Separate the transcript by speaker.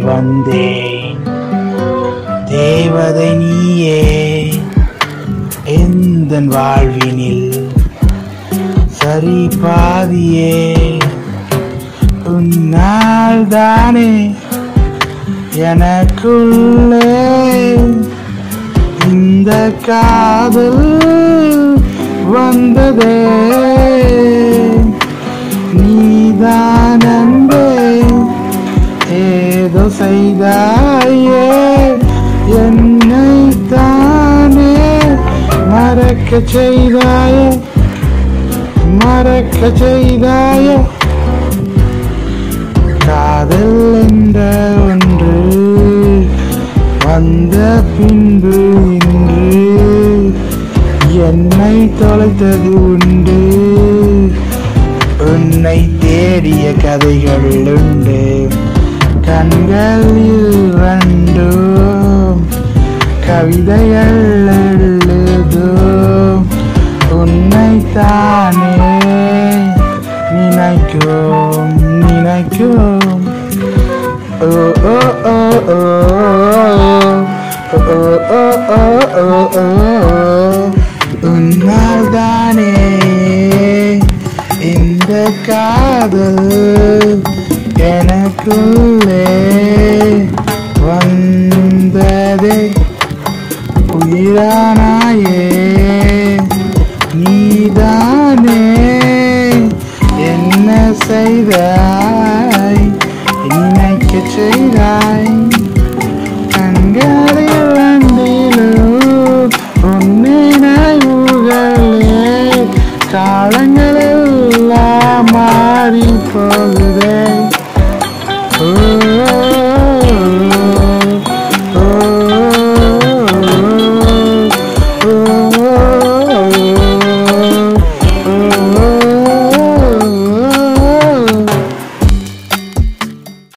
Speaker 1: வந்தேன் தேவதை நீயே எந்த வாழ்வினில் சரி பாதியே உன்னால் தானே எனக்குள்ளே இந்த காதல் வந்ததே நீதான் அன்பே ஏதோ செய்தாயே என்னை தானே மறக்க செய்தாயே மறக்க செய்தாயே காதல் என்ற ஒன்று வந்த பின்பு இன்று என்னை தொலைத்தது உண்டு உன்னை தேடிய கதைகள் உண்டு கண்களில் ரெண்டும் கவிதைகள் எழுதும் உன்னை தானே நினைக்கும் நினைக்கும் ஓ ஓ ஓ ஓ ஓ ஓ ஓ ஓ ஓ உன்னால் தானே இந்த காதல் எனக்குள்ளே வந்ததே உயிரானாயே நீதானே என்ன செய்தாய் நினைக்க செய்தாய் கண்களில் வண்டிலும் உன்னை ஊகளே காலங்களே